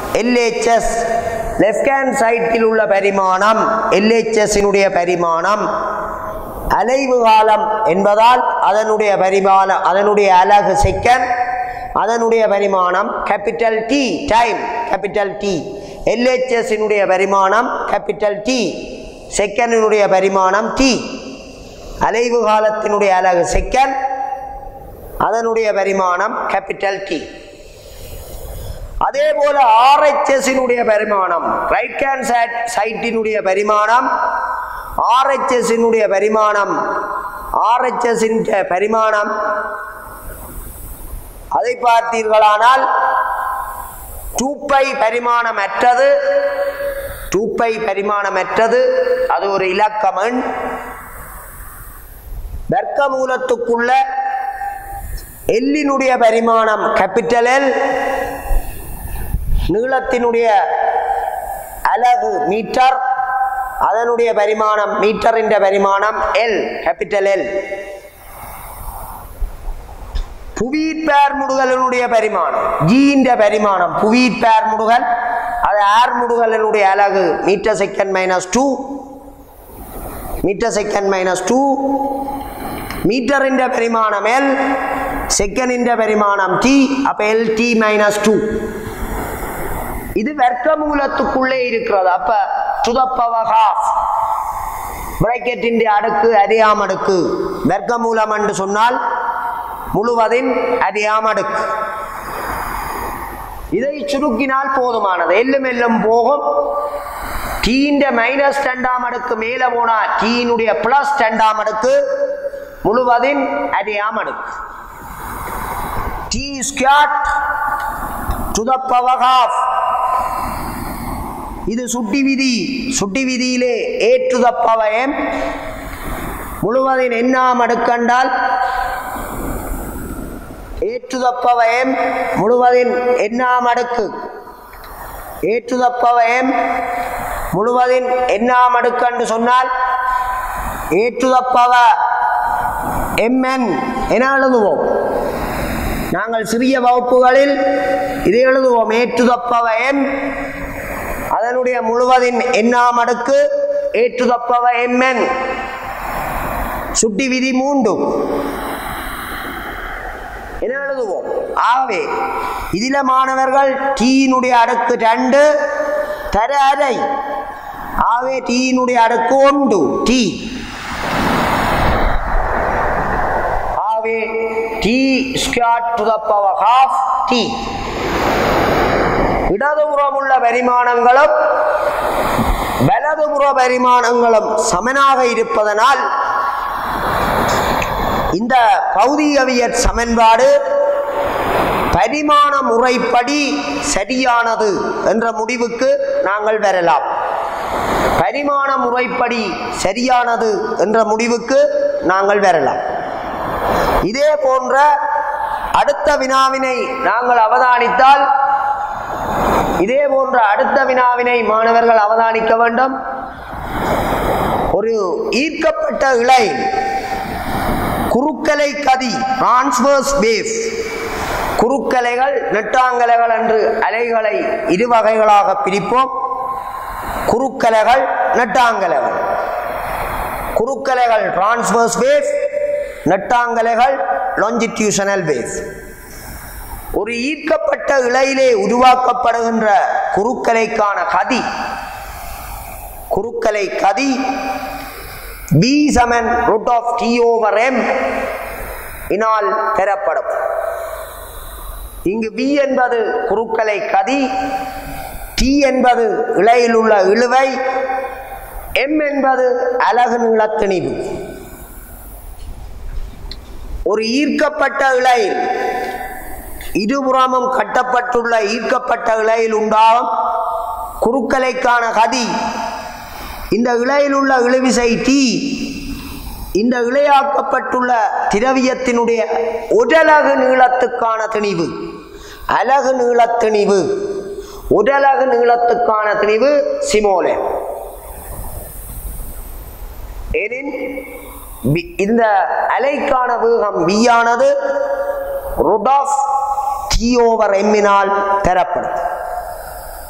LHS left hand சைட்டில் உள்ள பரிமாணம் எல்ஹெச்எஸ்னுடைய பரிமாணம் அலைவு காலம் என்பதால் அதனுடைய பரிமாணம் அதனுடைய அலகு செகண்ட் அதனுடைய பரிமாணம் capital T time capital T எல்ஹெச்எஸ்னுடைய பரிமாணம் கேபிட்டல் டி செகண்டினுடைய பரிமாணம் டி அலைவு காலத்தினுடைய அலகு செகண்ட் அதனுடைய பரிமாணம் கேபிட்டல் டி அதே போல ஆர்ஹெச்எஸ்னுடைய பரிமாணம் ரைட் ஹேண்ட் சைட் சைட்டினுடைய பரிமாணம் ஆர்ஹெச்எஸ்னுடைய பரிமாணம் ஆர்ஹெச்எஸ்ன் பரிமாணம் அதை பார்த்தீர்களானால் டூப்பை பரிமாணமற்றது டூப்பை பரிமாணமற்றது அது ஒரு இலக்கம் எண் வர்க்க மூலத்துக்குள்ள எல்லினுடைய பரிமாணம் கேபிட்டல் எல் நீளத்தினுடைய அலகு மீட்டர் அதனுடைய பரிமாணம் மீட்டரின் பரிமாணம் எல் கேபிட்டல் எல் புவியீர்ப்பேர் முடுகலினுடைய பரிமாணம் ஜீன்ற பரிமாணம் புவியீர்ப்பேர் முடுகல் அது ஏர் முடுகலினுடைய அலகு metre second minus two metre second minus two மீட்டரின் பரிமாணம் எல் செகண்டின் பரிமாணம் டி அப்ப எல் டி மைனஸ் டூ இது வர்க்கமூலத்துக்குள்ளே இருக்கிறது அப்ப டு த பவர் ஹாஃப் பிரேக்கெட்டின் அடுக்கு அறியாம அடுக்கு வர்க்கமூலம் என்று சொன்னால் முழுவதின் அறியாம அடுக்கு இதை சுருக்கினால் போதுமானது எல்லும் எல்லும் போகும் டீன்ற மைனஸ் ரெண்டாம் அடுக்கு மேல போனா டீனுடைய பிளஸ் ரெண்டாம் அடுக்கு முழுவதின் அறியாம அடுக்கு T squared to the power half இது சுட்டி விதி சுட்டி விதியிலே A to the power M முழுவதின் எண்ணாம் அடுக்கண்டால் A to the power M முழுவதின் எண்ணாம் அடுக்கு A to the power M முழுவதின் எண்ணாம் அடுக்கு என்று சொன்னால் A to the power MN என எழுதுவோம் நாங்கள் சிறிய வகுப்புகளில் இதை எழுதுவோம் A to the power M அதனுடைய முழுவதின் எண்ணாம் அடுக்கு A to the power MN சுட்டி விதி மூன்று என்ன எழுதுவோம் ஆகவே இதில மாணவர்கள் டீயினுடைய அடுக்கு ரெண்டு தர அரை ஆகவே டீயினுடைய அடுக்கு ஒன்று டி ஆகவே T squared to the power half T இடதுபுறம் உள்ள பரிமாணங்களும் வலதுபுற பரிமாணங்களும் சமனாக இருப்பதனால் இந்த பௌதிகவியற் சமன்பாடு பரிமாண முறைப்படி சரியானது என்ற முடிவுக்கு நாங்கள் வரலாம் பரிமாண முறைப்படி சரியானது என்ற முடிவுக்கு நாங்கள் வரலாம் இதே போன்ற அடுத்த வினாவினை நாங்கள் அவதானித்தால் இதே போன்ற அடுத்த வினாவினை மாணவர்கள் அவதானிக்க வேண்டும் ஒரு ஈர்க்கப்பட்ட இழை குறுக்கலை கதி டிரான்ஸ்வர்ஸ் வேவ் குறுக்கலைகள் நெட்டாங்கலைகள் என்று அலைகளை இரு வகைகளாக பிரிப்போம் குறுக்கலைகள் நெட்டாங்கலைகள் குறுக்கலைகள் டிரான்ஸ்வர்ஸ் வேவ் நெட்டாங்கலைகள் longitudinal வேவ் ஒரு ஈர்க்கப்பட்ட இழையிலே உருவாக்கப்படுகின்ற குறுக்கலைக்கான கதி குறுக்கலை கதி பி சமன் root of T over M இனால் பெறப்படும் இங்கு பி என்பது குறுக்கலை கதி டி என்பது இழையில் உள்ள இழுவை எம் என்பது அலகு நீளத்திணிவு ஒரு ஈர்க்கப்பட்ட இழையில் இருபுறமும் கட்டப்பட்டுள்ள ஈர்க்கப்பட்ட இழையில் உண்டாகும் குறுக்கலைக்கான கதி இந்த இழையில் உள்ள இழுவிசை டி இந்த இழையாக்கப்பட்டுள்ள திரவியத்தினுடைய உடலகு நீளத்துக்கான திணிவு அலகு நீளத்திணிவு உடலகு நீளத்துக்கான திணிவு சிமோலே எனின் பி- இந்த அலைக்கான வேகம் v ஆனது root of t ஓவர் எம்மினால் பெறப்படும்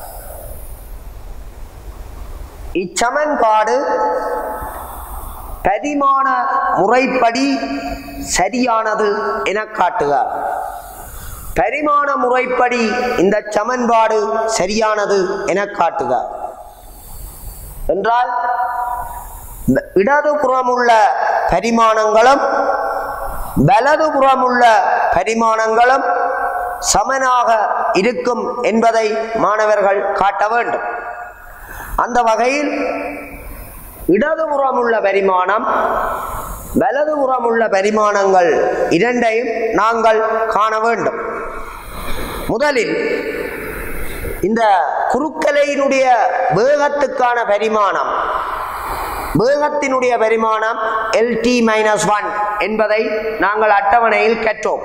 இச்சமன்பாடு பரிமாண முறைப்படி சரியானது என காட்டுக பரிமாண முறைப்படி இந்த சமன்பாடு சரியானது என காட்டுக என்றால் இடதுபுறமுள்ள பரிமாணங்களும் வலதுபுறமுள்ள பரிமாணங்களும் சமனாக இருக்கும் என்பதை மாணவர்கள் காட்ட வேண்டும் அந்த வகையில் இடதுபுறமுள்ள பரிமாணம் வலதுபுறமுள்ள பரிமாணங்கள் இரண்டையும் நாங்கள் காண வேண்டும் முதலில் இந்த குறுக்கலையினுடைய வேகத்துக்கான பரிமாணம் வேகத்தினுடைய பரிமாணம் எல்டி மைனஸ் ஒன் என்பதை நாங்கள் அட்டவணையில் கற்றோம்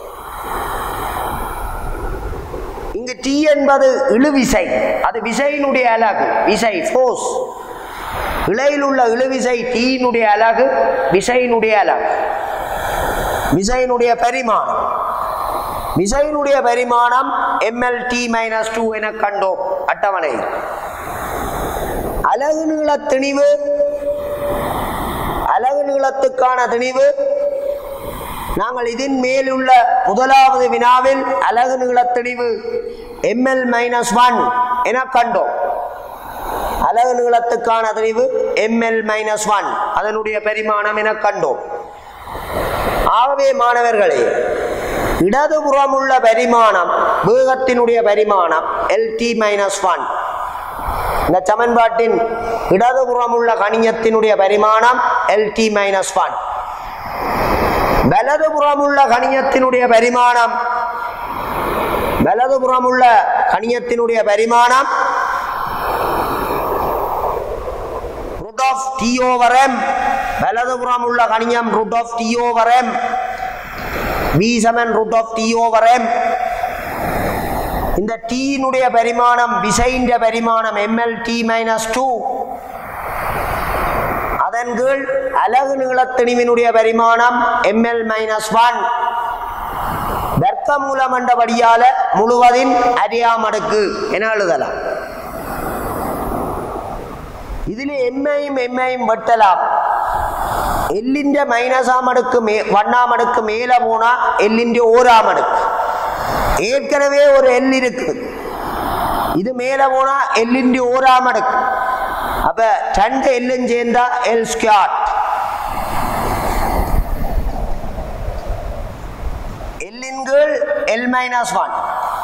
இங்கு டி என்பது இழுவிசை அது விசையினுடைய அலகு விசை ஃபோர்ஸ் இழையில் உள்ள இழுவிசை டீயினுடைய அலகு விசையினுடைய அலகு விசையினுடைய பரிமாணம் விசையினுடைய பரிமாணம் எம்எல் டி மைனஸ் டூ என கண்டோம் அட்டவணையில் அலகு நீள திணிவு அலகு நீளத்துக்கான திணிவு நாங்கள் இதன் மேலுள்ள முதலாவது வினாவில் அலகு நீள திணிவு எம்எல் மைனஸ் ஒன் என கண்டோம் அலகு நீளத்துக்கான திணிவு எம்எல் மைனஸ் ஒன் அதனுடைய பரிமாணம் என கண்டோம் ஆகவே மாணவர்களே இடதுபுறம் உள்ள பரிமாணம் வேகத்தினுடைய பரிமாணம் எல்டி மைனஸ் ஒன் இந்த சமன்பாட்டின் இடதுபுறம் உள்ள கணியத்தினுடைய பரிமாணம் எல்டி மைனஸ் ஒன் வலதுபுறம் உள்ள கணியத்தினுடைய பரிமாணம் வலதுபுறம் உள்ள கணியத்தினுடைய பரிமாணம் root of t over m வலதுபுறம் உள்ள கணியம் root of t over m v Saman root of t over m இந்த டீனுடைய பரிமாணம் விசைன்ற பரிமாணம் எம்எல் டி மைனஸ் டூ அதன் கீழ் அலகு நீளத்திணிவினுடைய பரிமாணம் எம்எல் மைனஸ் ஒன் வர்க்க மூலம் என்றபடியால முழுவதின் அரியாமடுக்கு என எழுதலாம் இதில் எம்மையும் எம்மையும் வெட்டலாம் எல்லின்ற மைனஸாம் அடுக்கு மே ஒன்னாம் அடுக்கு மேலே போனா எல்லின்ற ஓராம் அடுக்கு ஏற்கனவே ஒரு எல் இருக்கு இது மேலே போனா எல்லின்ற ஓராம் அடுக்கு அப்ப ரெண்டு எல்லும் சேர்ந்தா எல் ஸ்கியாட் எல்லின் கீழ் எல் மைனஸ் ஒன்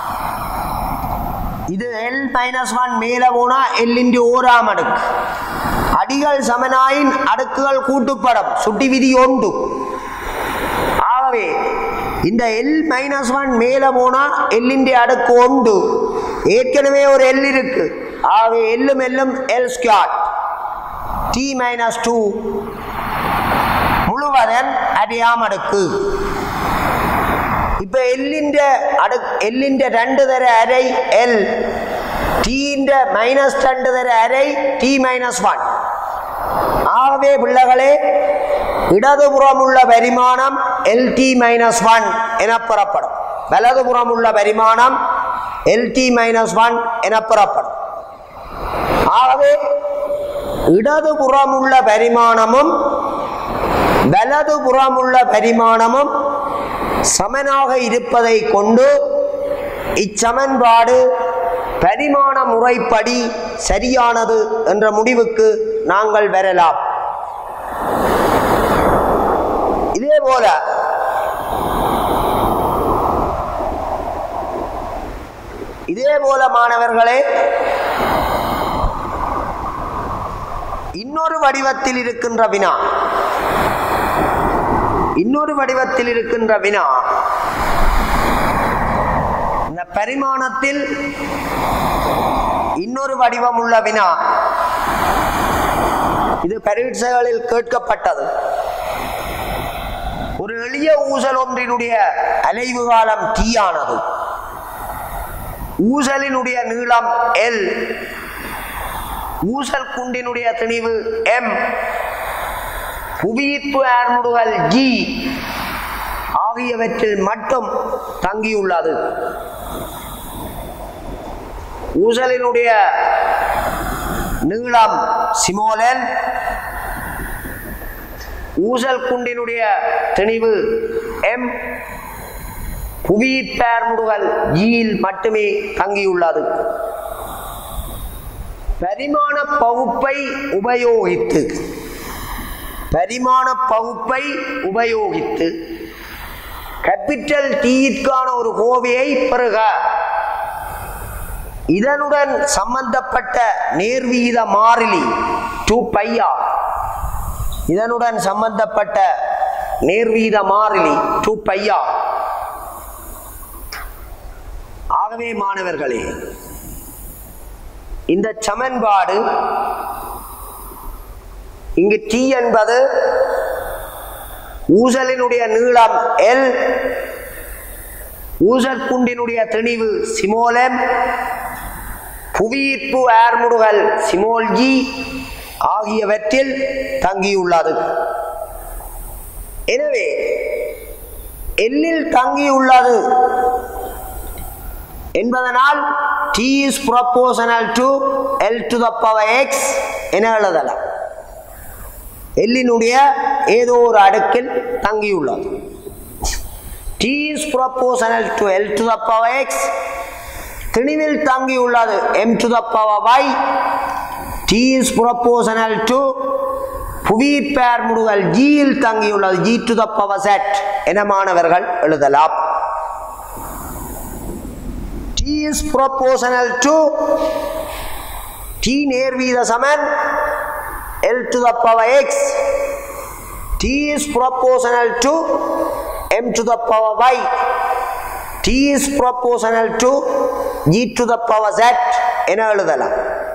இது எல் மைனஸ் ஒன் மேலே போனா எல்லின் ஓராம் அடுக்கு அடிகள் சமனாயின் அடுக்குகள் கூட்டுப்படும் சுட்டி விதி ஒன்று ஆகவே இந்த எல் மைனஸ் ஒன் மேலே போனா எல்லின் அடுக்கு ஒன்று ஏற்கனவே ஒரு எல் இருக்கு ஆகவே எல்லும் எல்லும் L squared T minus two முழுவதன் அறியாம அடுக்கு இப்ப எல்லிന്റെ അടു എല്ലിന്റെ രണ്ട് തര അരൈ എൽ ടീന്റെ മൈനസ് രണ്ട് തര അരൈ ടി മൈനസ് വൺ ആകെ പിള്ളകളെ ഇടതുപുറമുള്ള പരിമാണം എൽ ടി മൈനസ് വൺ എന പുറപ്പെടും വലതുപുറമുള്ള പരിമാണം എൽ ടി മൈനസ് വൺ എന പുറപ്പെടും ആകെ இடதுபுறமுள்ள பரிமாணமும் வலதுபுறமுள்ள பரிமாணமும் சமனாக இருப்பதை கொண்டு இச்சமன்பாடு பரிமாண முறைப்படி சரியானது என்ற முடிவுக்கு நாங்கள் வரலாம் இதே போல இதே போல மாணவர்களே இன்னொரு வடிவத்தில் இருக்கின்ற வினா இன்னொரு வடிவத்தில் இருக்கின்ற வினா இந்த பரிமாணத்தில் இன்னொரு வடிவம் உள்ள வினா இது பரீட்சைகளில் கேட்கப்பட்டது ஒரு எளிய ஊசல் ஒன்றினுடைய அலைவு காலம் T ஆனது ஊசலினுடைய நீளம் எல் ஊசல் குண்டினுடைய திணிவு எம் புவியீர்ப்பு ஆர்முடுகள் ஜி ஆகியவற்றில் மட்டும் தங்கியுள்ளது ஊசலினுடைய நீளம் சிமோலன் ஊசல் குண்டினுடைய திணிவு எம் புவியீர்ப்பேர் முடுகல் ஈல் மட்டுமே தங்கியுள்ளது பரிமாண பகுப்பை உபயோகித்து பரிமாண பகுப்பை உபயோகித்து கேபிட்டல் டீயிற்கான ஒரு கோவையை பெறுக இதனுடன் சம்பந்தப்பட்ட நேர்வீத மாறிலி டூ பையா இதனுடன் சம்பந்தப்பட்ட நேர்வீத மாறிலி டூ பையா ஆகவே மாணவர்களே இந்த சமன்பாடு இங்கு டி என்பது ஊசலினுடைய நீளம் எல் ஊசல் குண்டினுடைய திணிவு சிமோலம் புவியீர்ப்பு ஏர்முடுகல் சிமோல் ஜி ஆகியவற்றில் தங்கியுள்ளது எனவே எல்லில் தங்கியுள்ளது என்பதனால் t is proportional to l to the power x என எழுதலாம் எல்லினுடைய ஏதோ ஒரு அடுக்கில் தங்கியுள்ளது t is proportional to l to the power x திணிவில் தங்கியுள்ளது m to the power y t is proportional to புவியீர்ப்பேர் முடுகல் g இல் தங்கியுள்ளது g to the power z என மாணவர்கள் எழுதலாம் t is proportional to t நேர்வீத Saman l to the power x t is proportional to m to the power y t is proportional to g to the power z என எழுதலாம்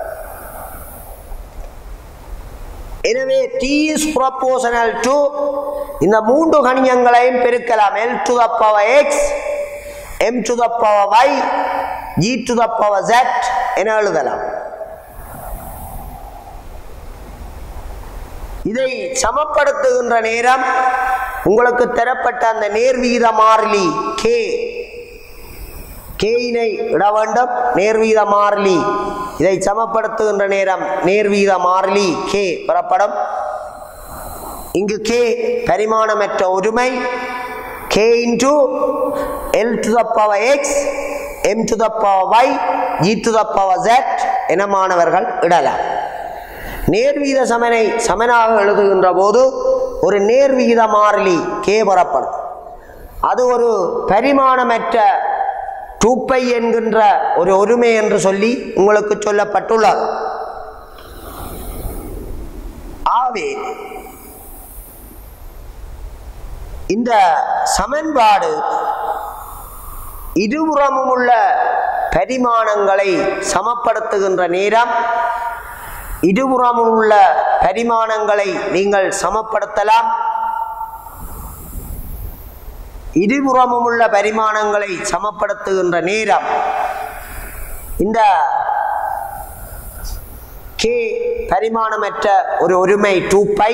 எனவே t is proportional to இந்த மூன்று கணியங்களையும் பெருக்கலாம் l to the power x m to the power y g to the power z என எழுதலாம் இதை சமப்படுத்துகின்ற நேரம் உங்களுக்கு தரப்பட்ட அந்த நேர்வீத மாறிலி கே கேயினை இட வேண்டும் நேர்வீத மாறிலி இதை சமப்படுத்துகின்ற நேரம் நேர்வீத மாறிலி கே பெறப்படும் இங்கு கே பரிமாணமற்ற ஒருமை K into L to the power X M to the power Y G to the power Z என மாணவர்கள் இடலாம் நேர்வீத சமனை சமனாக எழுதுகின்ற போது ஒரு நேர்வீத மாறிலி கே பெறப்படும் அது ஒரு பரிமாணமற்ற டூப்பை என்கின்ற ஒரு ஒருமை என்று சொல்லி உங்களுக்கு சொல்லப்பட்டுள்ளது ஆகவே இந்த சமன்பாடு இருபுறமும் உள்ள பரிமாணங்களை சமப்படுத்துகின்ற நேரம் இருபுறமும் உள்ள பரிமாணங்களை நீங்கள் சமப்படுத்தலாம் இருபுறமும் உள்ள பரிமாணங்களை சமப்படுத்துகின்ற நேரம் இந்த கே பரிமாணமற்ற ஒரு ஒருமை டூ பை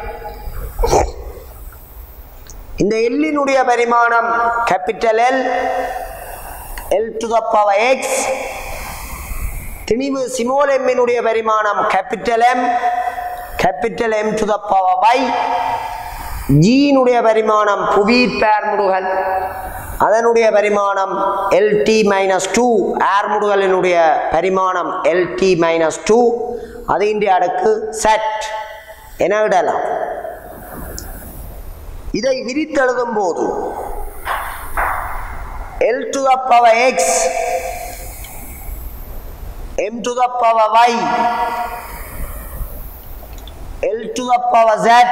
இந்த எல்லினுடைய பரிமாணம் capital L L to the power X திணிவு சிமோல் எம்மினுடைய பரிமாணம் capital M capital M to the power Y ஜீனுடைய பரிமாணம் புவியீர்ப்பேர் முடுகல் அதனுடைய பரிமாணம் எல்டி மைனஸ் டூ ஏர் முடுகலினுடைய பரிமாணம் எல்டி மைனஸ் டூ அதின் அடுக்கு செட் என விடலாம் இதை விரித்தெழுதும் போது L to the power X M to the power y L to the power z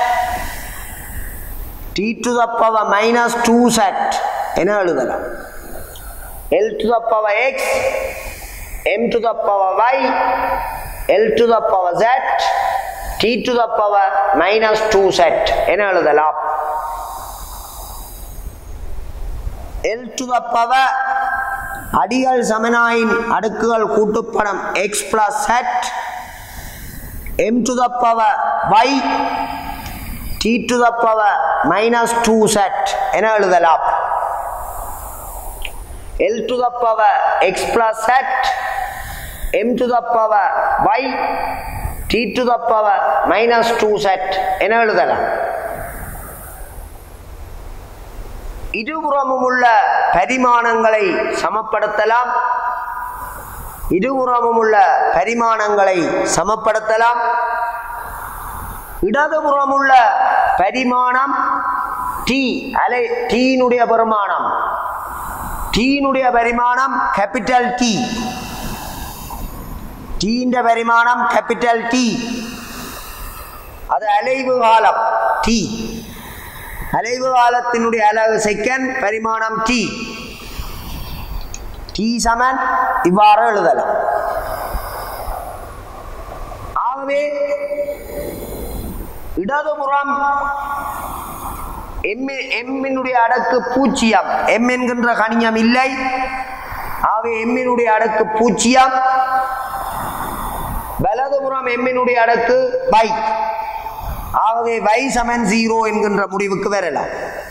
t to the power minus two Z என எழுதலாம் L to the power X M to the power y L to the power z t to the power minus two Z என எழுதலாம் L to the power அடிகள் சமனாயின் அடுக்குகள் கூட்டுப்படம் X plus Z M to the power y T to the power minus two Z என எழுதலாம் L to the power X plus Z m to the power y t to the power minus 2 z என எழுதலாம் இருபுறமும் உள்ள பரிமாணங்களை சமப்படுத்தலாம் இருபுறமும் உள்ள பரிமாணங்களை சமப்படுத்தலாம் இடதுபுறம் உள்ள பரிமாணம் டி அலை டீனுடைய பெருமானம் டீனுடைய பரிமாணம் கேபிட்டல் டி டீன்ற பரிமாணம் கேபிட்டல் டி அது அலைவு காலம் டி அலைவு காலத்தினுடைய அலகு செகண்ட் பரிமாணம் டி டி சமன் இவ்வாறு எழுதலாம் ஆகவே இடதுபுறம் எம்மினுடைய அடக்கு பூச்சியம் எம் என்கின்ற கணியம் இல்லை ஆகவே எம்மினுடைய அடக்கு பூச்சியம் வலதுபுறம் எம்மினுடைய அடக்கு பை ஆகவே வை சமன் ஜீரோ என்கின்ற முடிவுக்கு வரலாம்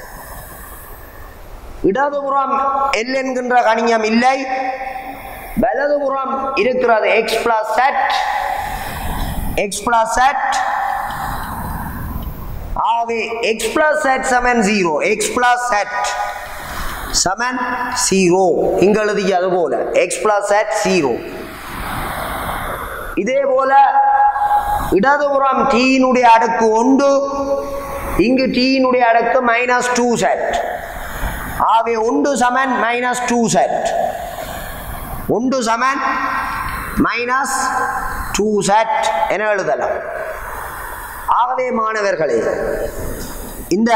இடதுபுறம் எல் என்கின்ற கணியம் இல்லை வலதுபுறம் இருக்கிறது X plus Z X plus Z ஆகவே எக்ஸ் பிளஸ் செட் சமன் ஜீரோ எக்ஸ் பிளஸ் செட் சமன் ஜீரோ இங்க எழுதியது போல எக்ஸ் பிளஸ் செட் ஜீரோ இதே போல இடதுபுறம் டீனுடைய அடுக்கு ஒன்று இங்கு டீனுடைய அடுக்கு மைனஸ் டூ செட் ஆகவே ஒன்று சமன் மைனஸ் டூ செட் ஒன்று சமன் மைனஸ் டூ செட் என எழுதலாம் ஆகவே மாணவர்களே இந்த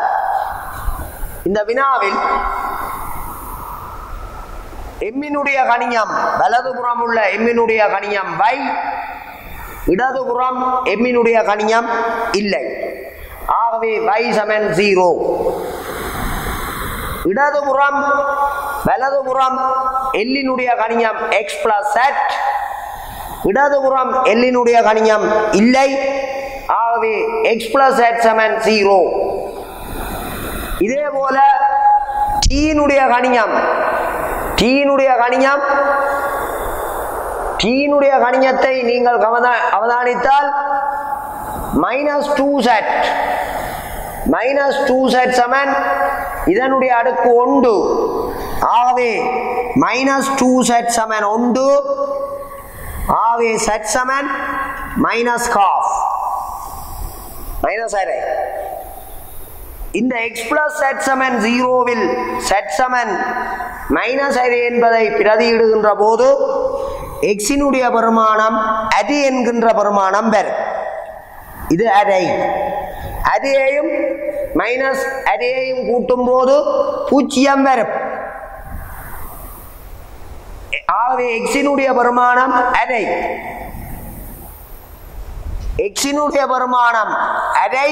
இந்த வினாவில் எம்மினுடைய கணியம் வலதுபுறம் உள்ள எம்மினுடைய கணியம் வை இடதுபுறம் எம்மினுடைய கணியம் இல்லை ஆகவே வை சமன் ஜீரோ இடதுபுறம் வலதுபுறம் எல்லினுடைய கணியம் எக்ஸ் பிளஸ் செட் இடதுபுறம் எல்லினுடைய கணியம் இல்லை ஆகவே எக்ஸ் பிளஸ் செட் சமன் ஜீரோ இதே போல டீனுடைய கணியம் டீனுடைய கணியம் டீனுடைய கணியத்தை நீங்கள் கவன அவதானித்தால் minus two Z minus two Z சமன் இதனுடைய அடுக்கு ஒன்று ஆகவே மைனஸ் டூ செட் சமன் ஒன்று ஆகவே செட் சமன் மைனஸ் காஃப் மைனஸ் அரை இந்த எக்ஸ் பிளஸ் செட் சமன் ஜீரோவில் செட் சமன் மைனஸ் அரை என்பதை பிரதியிடுகின்ற போது எக்ஸினுடைய பெருமானம் அரி என்கின்ற பெருமானம் பெறும் இது அரை அரியையும் மைனஸ் அரியையும் கூட்டும் போது பூஜ்ஜியம் வரும் ஆகவே எக்ஸினுடைய பெருமானம் அரை எக்ஸினுடைய பெருமானம் அரை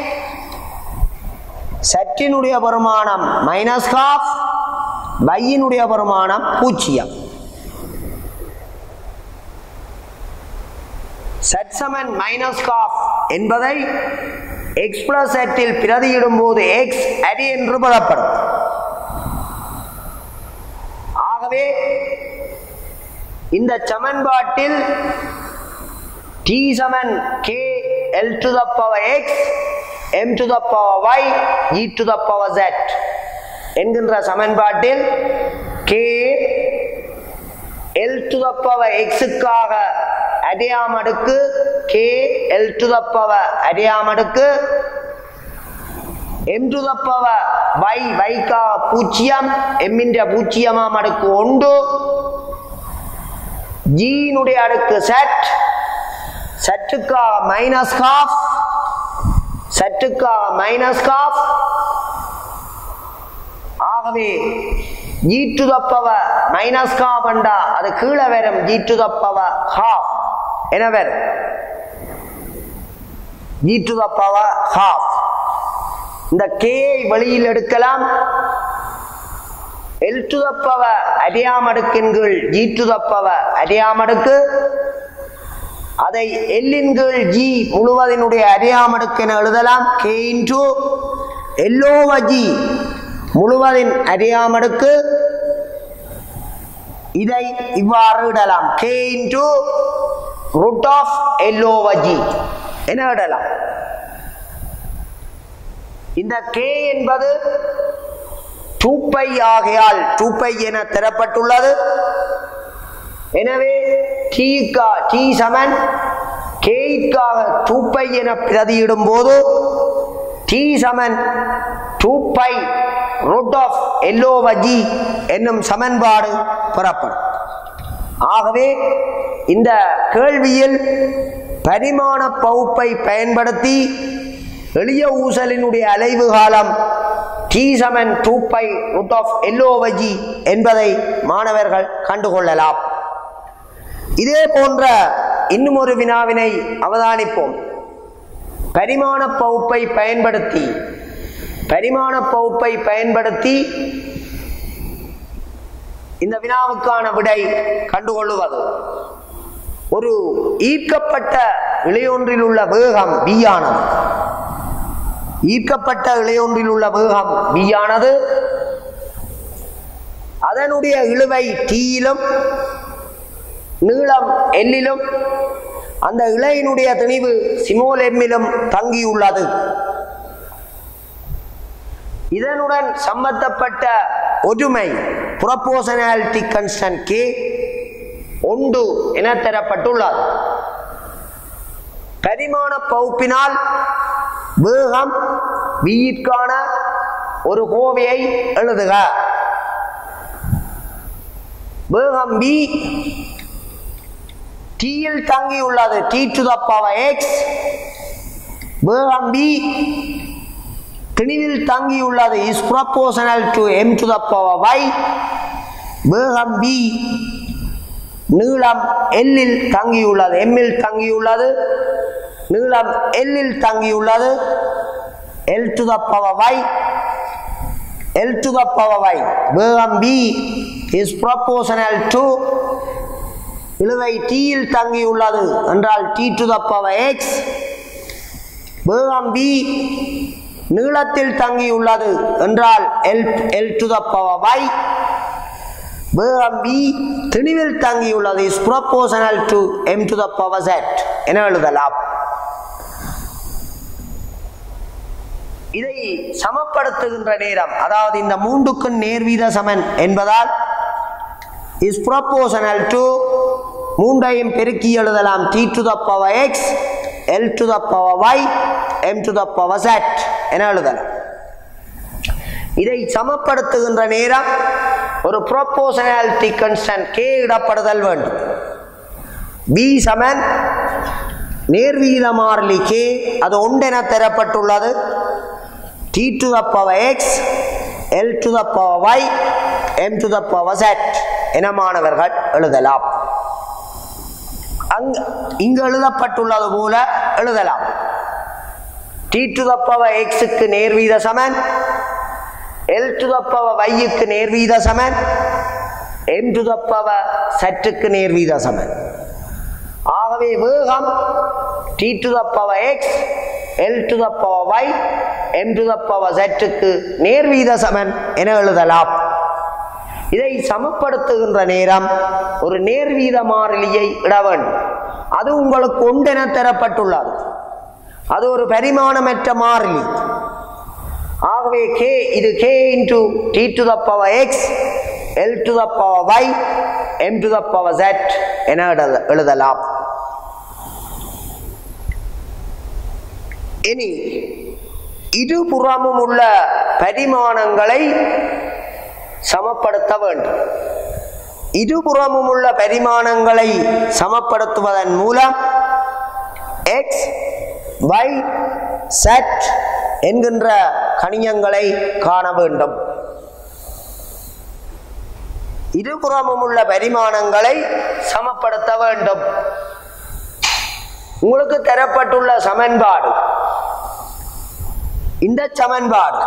சற்றினுடைய பெருமானம் மைனஸ் ஹாஃப் பையினுடைய பெருமானம் பூஜ்ஜியம் சட்சமன் மைனஸ் காஃப் என்பதை எக்ஸ் பிளஸ் செட்டில் பிரதியிடும் போது எக்ஸ் அடி என்று பெறப்படும் ஆகவே இந்த சமன்பாட்டில் டி சமன் K L to the power X M to the power Y இ டு த பவர் ஜெட் என்கின்ற சமன்பாட்டில் K L to the power எக்ஸுக்காக அடையாம் அடுக்கு K L to the power அடையாம் அடுக்கு M to the power Y வைக்கா பூஜ்ஜியம் எம்மின்ற பூஜ்ஜியமாம் அடுக்கு ஒன்று ஜீனுடைய அடுக்கு செட் சற்றுக்கா மைனஸ் காஃப் சற்றுக்கா மைனஸ் காஃப் ஆகவே G to the power minus half என்றா அது கீழே வரும் ஜி டு தப்பவ ஹாஃப் என வரும் ஜி டு தப்பவ ஹாஃப் இந்த கேயை வெளியில் எடுக்கலாம் எல் டு தப்பவ அரியாமடுக்கின் கீழ் ஜி டு தப்பவ அரியாமடுக்கு அதை எல்லின் கீழ் ஜி முழுவதினுடைய அரியாமடுக்கு என எழுதலாம் கே இன்டு எல்லோவ ஜி முழுவதின் அறியாமடுக்கு இதை இவ்வாறு இடலாம் K into root of L over G என இடலாம் இந்த கே என்பது டூப்பை ஆகையால் டூப்பை என தரப்பட்டுள்ளது எனவே டீக்கா டி சமன் கேக்காக டூப்பை என பிரதியிடும் போது டி சமன் டூப்பை ரூட் ஆஃப் எல்லோவஜி என்னும் சமன்பாடு பெறப்படும் ஆகவே இந்த கேள்வியில் பரிமாண பகுப்பை பயன்படுத்தி எளிய ஊசலினுடைய அலைவு காலம் டி சமன் டூப்பை ரூட் ஆஃப் எல்லோவஜி என்பதை மாணவர்கள் கண்டுகொள்ளலாம் இதே போன்ற இன்னும் ஒரு வினாவினை அவதானிப்போம் பரிமாண பகுப்பை பயன்படுத்தி பரிமாண பகுப்பை பயன்படுத்தி இந்த வினாவுக்கான விடை கண்டுகொள்ளுவது ஒரு ஈர்க்கப்பட்ட இளையொன்றில் உள்ள வேகம் பியானது ஈர்க்கப்பட்ட இளையொன்றில் உள்ள வேகம் பியானது அதனுடைய இழுவை டீயிலும் நீளம் எல்லிலும் அந்த இலையினுடைய திணிவு சிமோல் எம்மிலும் தங்கியுள்ளது இதனுடன் சம்பந்தப்பட்ட ஒற்றுமை புறப்போசனாலிட்டி கன்ஸ்டன்ட் கே ஒன்று என தரப்பட்டுள்ளது பரிமாண பகுப்பினால் வேகம் வியிற்கான ஒரு கோவையை எழுதுக வேகம் பி டீயில் தங்கியுள்ளது T to the power X வேகம் பி திணிவில் தங்கியுள்ளது is proportional to M to the power y வேகம் பி நீளம் எல்லில் தங்கியுள்ளது எம்மில் தங்கியுள்ளது நீளம் எல்லில் தங்கியுள்ளது L to the power y L to the power y வேகம் பி இஸ் ப்ரொபோஷனல் டு இழுவை டீயில் தங்கியுள்ளது என்றால் T to the power X வேகம் பி நீளத்தில் தங்கியுள்ளது என்றால் L L to the power y வேகம் பி திணிவில் தங்கியுள்ளது is proportional to M to the power z என எழுதலாம் இதை சமப்படுத்துகின்ற நேரம் அதாவது இந்த மூன்றுக்கு நேர்வீத சமன் என்பதால் இஸ் ப்ரொபோஷனல் டு மூன்றையும் பெருக்கி எழுதலாம் T to the power X L to the power y M to the power z என எழுதலாம் இதை சமப்படுத்துகின்ற நேரம் ஒரு ப்ரொபோஷனாலிட்டி கன்ஸ்டன்ட் கே இடப்படுதல் வேண்டும் பி சமன் நேர்வீத மாறிலி கே அது ஒன்றென தரப்பட்டுள்ளது T to the power X L to the power y M to the power z என மாணவர்கள் எழுதலாம் அங் இங்கு எழுதப்பட்டுள்ளது போல எழுதலாம் டி டு த பவர் எக்ஸுக்கு நேர்வீத சமன் எல் டு த பவர் வையுக்கு நேர்வீத சமன் எம் டு த பவர் சற்றுக்கு நேர்வீத சமன் ஆகவே வேகம் T to the power X L to the power y M to the power சற்றுக்கு நேர்வீத சமன் என எழுதலாம் இதை சமப்படுத்துகின்ற நேரம் ஒரு நேர்வீத மாறிலியை இட வேண்டும் அது உங்களுக்கு ஒன்றென தரப்பட்டுள்ளது அது ஒரு பரிமாணமற்ற மாறிலி ஆகவே கே இது K into T to the power X L to the power y M to the power z என எழுத- எழுதலாம் இனி இருபுறமும் உள்ள பரிமாணங்களை சமப்படுத்த வேண்டும் இருபுறமும் உள்ள பரிமாணங்களை சமப்படுத்துவதன் மூலம் எக்ஸ் y z என்கின்ற கணியங்களை காண வேண்டும் இருபுறமும் உள்ள பரிமாணங்களை சமப்படுத்த வேண்டும் உங்களுக்கு தரப்பட்டுள்ள சமன்பாடு இந்த சமன்பாடு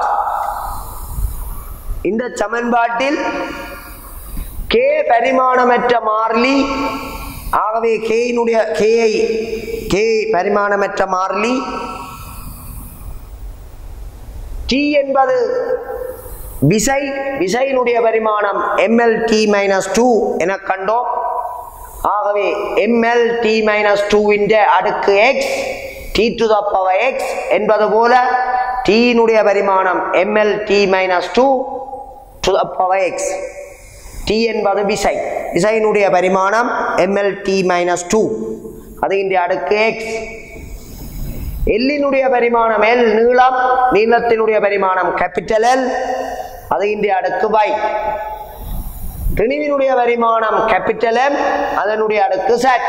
இந்த சமன்பாட்டில் கே பரிமாணமற்ற மாறிலி ஆகவே கேயினுடைய கேயை கே பரிமாணமற்ற மாறிலி டி என்பது விசை விசையினுடைய பரிமாணம் ml t மைனஸ் டூ என கண்டோம் ஆகவே ml t மைனஸ் டூவின் அடுக்கு X T to the power X என்பது போல டீனுடைய பரிமாணம் ml t minus two to the power X T என்பது விசை விசையினுடைய பரிமாணம் ml t மைனஸ் டூ அது இந்த அடுக்கு எக்ஸ் எல்லினுடைய பரிமாணம் எல் நீளம் நீளத்தினுடைய பரிமாணம் கேபிட்டல் எல் அது இந்த அடுக்கு பை திணிவினுடைய பரிமாணம் கேபிட்டல் எம் அதனுடைய அடுக்கு செட்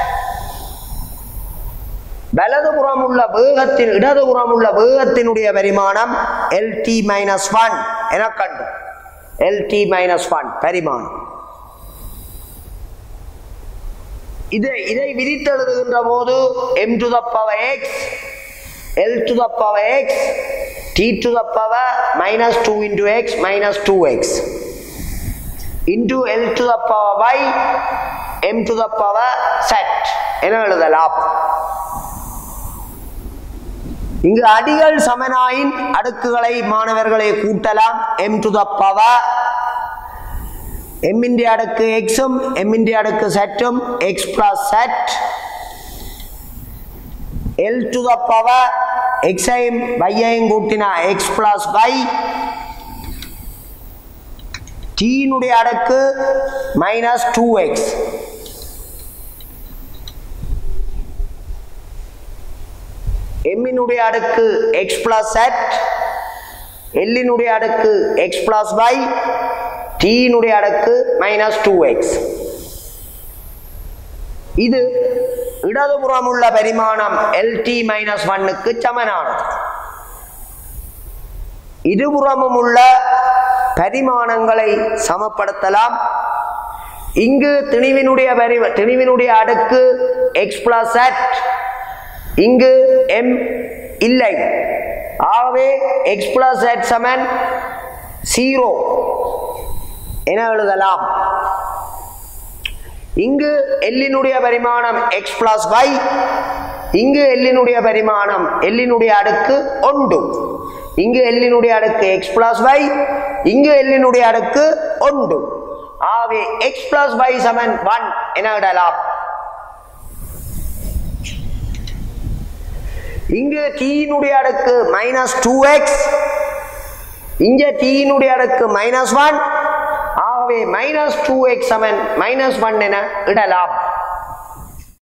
வலதுபுறம் உள்ள வேகத்தின் இடதுபுறம் உள்ள வேகத்தினுடைய பரிமாணம் எல் டி மைனஸ் ஒன் என கண்டு எல் டி மைனஸ் ஒன் பரிமாணம் இதை இதை விரித்தெழுதுகின்ற போது M to the power X L to the power X T to the power minus two into X minus two X into L to the power pi M to the power Z என எழுதலாம் இங்கு அடிகள் சமனாயின் அடுக்குகளை மாணவர்களை கூட்டலாம் M to the power எம்மிൻ്റെ அடுக்கு எக்ஸும் எம்மிൻ്റെ அடுக்கு செட்டும் X plus Z L to the power எக்ஸையும் வையையும் கூட்டினா எக்ஸ் பிளஸ் வை டீனுடைய அடுக்கு மைனஸ் டூ எக்ஸ் எம்மினுடைய அடுக்கு எக்ஸ் பிளஸ் செட் எல்லினுடைய அடுக்கு எக்ஸ் பிளஸ் வை டீனுடைய அடுக்கு மைனஸ் டூ எக்ஸ் இது இடதுபுறம் உள்ள பரிமாணம் எல்டி மைனஸ் ஒன்னுக்கு சமனானது இருபுறமும் உள்ள பரிமாணங்களை சமப்படுத்தலாம் இங்கு திணிவினுடைய பரி திணிவினுடைய அடுக்கு எக்ஸ் பிளஸ் செட் இங்கு எம் இல்லை ஆகவே எக்ஸ் பிளஸ் செட் சமன் ஜீரோ என எழுதலாம் இங்கு எல்லினுடைய பரிமாணம் எக்ஸ் பிளஸ் y இங்கு எல்லினுடைய பரிமாணம் எல்லினுடைய அடுக்கு ஒன்று இங்கு எல்லினுடைய அடுக்கு எக்ஸ் பிளஸ் y இங்கு எல்லினுடைய அடுக்கு ஒன்று ஆகவே எக்ஸ் பிளஸ் y சமன் ஒன் என இடலாம் இங்கு டீனுடைய அடுக்கு மைனஸ் டூ எக்ஸ் இங்க டீனுடைய அடுக்கு மைனஸ் ஒன் ஆகவே மைனஸ் டூ எக்ஸ் சமன் மைனஸ் ஒன் என இடலாம்